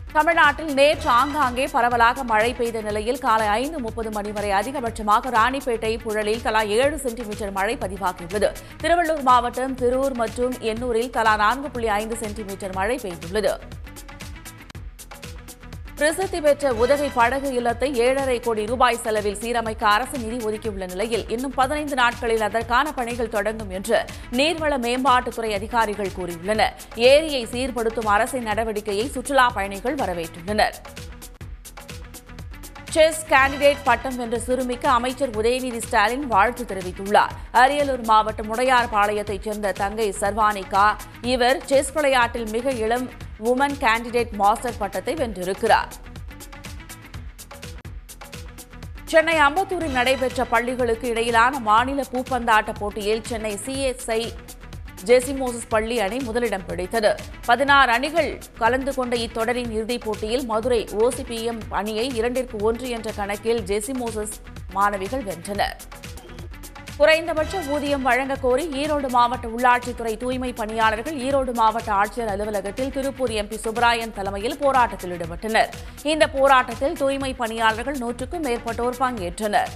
தமிழ்நாட்டில் நேற்று ஆங்காங்கே பரவலாக மழை பெய்த நிலையில் காலை ஐந்து முப்பது மணி வரை அதிகபட்சமாக ராணிப்பேட்டை புழலில் தலா ஏழு சென்டிமீட்டர் மழை பதிவாகியுள்ளது திருவள்ளூர் மாவட்டம் திருவூர் மற்றும் எண்ணூரில் தலா நான்கு புள்ளி ஐந்து சென்டிமீட்டர் மழை பெய்துள்ளது பிரசித்தி பெற்ற உதகை படகு இல்லத்தை ஏழரை கோடி ரூபாய் செலவில் சீரமைக்க அரசு நிதி ஒதுக்கியுள்ள நிலையில் இன்னும் பதினைந்து நாட்களில் அதற்கான பணிகள் தொடங்கும் என்று நீர்வள மேம்பாட்டுத்துறை அதிகாரிகள் கூறியுள்ளனர் ஏரியை சீர்படுத்தும் அரசின் நடவடிக்கையை சுற்றுலா பயணிகள் வரவேற்றுள்ளனர் செஸ் கேண்டிடேட் பட்டம் வென்ற சிறுமிக்கு அமைச்சர் உதயநிதி ஸ்டாலின் வாழ்த்து தெரிவித்துள்ளார் அரியலூர் மாவட்டம் முடையார்பாளையத்தைச் சேர்ந்த தங்கை சர்வானிகா இவர் செஸ் விளையாட்டில் மிக இளம் உமன் கேண்டிடேட் மாஸ்டர் பட்டத்தை வென்றிருக்கிறார் சென்னை அம்பத்தூரில் நடைபெற்ற பள்ளிகளுக்கு இடையிலான மாநில பூப்பந்தாட்ட போட்டியில் சென்னை சிஎஸ்ஐ ஜெசிமோசஸ் பள்ளி அணி முதலிடம் பிடித்தது பதினாறு அணிகள் கலந்து கொண்ட இத்தொடரின் இறுதிப் போட்டியில் மதுரை ஓசிபிஎம் அணியை இரண்டிற்கு ஒன்று என்ற கணக்கில் ஜெசிமோசஸ் மாணவிகள் வென்றனர் குறைந்தபட்ச ஊதியம் வழங்க கோரி ஈரோடு மாவட்ட உள்ளாட்சித்துறை தூய்மை பணியாளர்கள் ஈரோடு மாவட்ட ஆட்சியர் அலுவலகத்தில் திருப்பூர் எம்பி சுப்பராயன் தலைமையில் போராட்டத்தில் ஈடுபட்டனர் இந்த போராட்டத்தில் தூய்மை பணியாளர்கள் நூற்றுக்கும் மேற்பட்டோர் பங்கேற்றனர்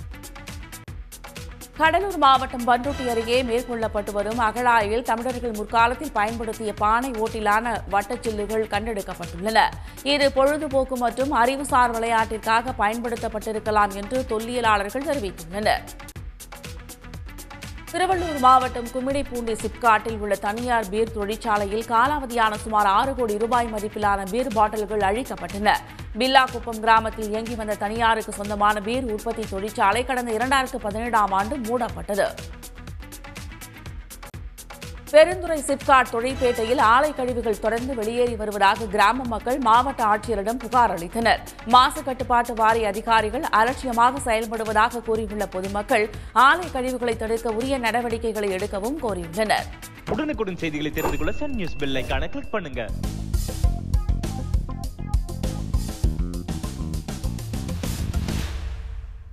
கடலூர் மாவட்டம் பண்ருட்டி அருகே மேற்கொள்ளப்பட்டு வரும் அகழாயில் தமிழர்கள் முற்காலத்தில் பயன்படுத்திய பானை ஓட்டிலான வட்டச்சில்லுகள் கண்டெடுக்கப்பட்டுள்ளன இது பொழுதுபோக்கு மற்றும் அறிவுசார் விளையாட்டிற்காக பயன்படுத்தப்பட்டிருக்கலாம் என்று தொல்லியலாளர்கள் தெரிவித்துள்ளனர் திருவள்ளூர் மாவட்டம் கும்மிடிப்பூண்டி சிப்காட்டில் உள்ள தனியார் பீர் தொழிற்சாலையில் காலாவதியான சுமார் ஆறு கோடி ரூபாய் மதிப்பிலான பீர் பாட்டில்கள் அழிக்கப்பட்டன பில்லாக்குப்பம் கிராமத்தில் இயங்கி வந்த தனியாருக்கு சொந்தமான பீர் உற்பத்தி தொழிற்சாலை கடந்த இரண்டாயிரத்து பதினேழாம் ஆண்டு மூடப்பட்டது பெருந்துறை சிப்காட் தொழிற்பேட்டையில் ஆலை கழிவுகள் தொடர்ந்து வெளியேறி வருவதாக கிராம மக்கள் மாவட்ட ஆட்சியரிடம் புகார் அளித்தனர் மாசு கட்டுப்பாட்டு வாரிய அதிகாரிகள் அலட்சியமாக செயல்படுவதாக கூறியுள்ள பொதுமக்கள் ஆலை கழிவுகளை தடுக்க உரிய நடவடிக்கைகளை எடுக்கவும் கோரியுள்ளனர் உடனுக்குடன் செய்திகளை தெரிந்து கொள்ள சன் நியூஸ் பெல் ஐகானை கிளிக் பண்ணுங்க